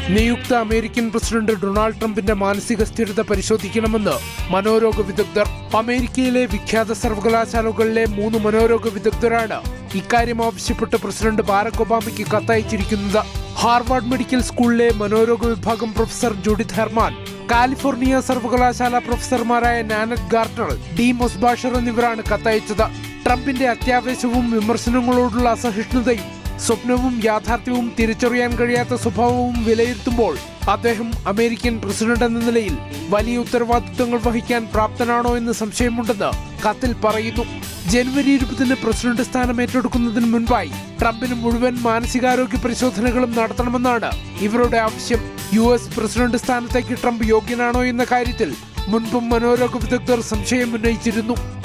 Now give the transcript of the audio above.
നിയുക്ത American president Donald ട്രംപിന്റെ മാനസിക സ്ഥിരത പരിശോധിക്കണമെന്ന് മനോരോഗ വിദഗ്ധർ അമേരിക്കയിലെ വിഖ്യാത സർവകലാശാലകളിലെ മൂന്ന് മനോരോഗ വിദഗ്ധരാണ് ഇക്കാര്യം ആവശ്യപ്പെട്ട് പ്രസിഡന്റ് ബാരക് ഒബാമയ്ക്ക് കത്തയച്ചിരിക്കുന്നത് ഹാർവാർഡ് മെഡിക്കൽ സ്കൂളിലെ മനോരോഗ വിഭാഗം പ്രൊഫസർ ജുഡിത് ഹെർമാൻ കാലിഫോർണിയ സർവകലാശാല പ്രൊഫസർമാരായ നാനറ്റ് ഗാർട്ടർ ഡി മൊസ്ബാഷർ എന്നിവരാണ് കത്തയച്ചത് ട്രംപിന്റെ അത്യാവേശവും വിമർശനങ്ങളോടുള്ള അസഹിഷ്ണുതയും സ്വപ്നവും യാഥാർത്ഥ്യവും തിരിച്ചറിയാൻ കഴിയാത്ത സ്വഭാവവും വിലയിരുത്തുമ്പോൾ അദ്ദേഹം അമേരിക്കൻ പ്രസിഡന്റ് എന്ന നിലയിൽ വലിയ ഉത്തരവാദിത്വങ്ങൾ വഹിക്കാൻ പ്രാപ്തനാണോ എന്ന് സംശയമുണ്ടെന്ന് കത്തിൽ പറയുന്നു ജനുവരി ഇരുപതിന് പ്രസിഡന്റ് സ്ഥാനം ഏറ്റെടുക്കുന്നതിന് മുൻപായി ട്രംപിന് മുഴുവൻ മാനസികാരോഗ്യ പരിശോധനകളും നടത്തണമെന്നാണ് ഇവരുടെ ആവശ്യം യു എസ് പ്രസിഡന്റ് സ്ഥാനത്തേക്ക് ട്രംപ് യോഗ്യനാണോ എന്ന കാര്യത്തിൽ മുൻപും മനോരോഗ വിദഗ്ധർ സംശയം ഉന്നയിച്ചിരുന്നു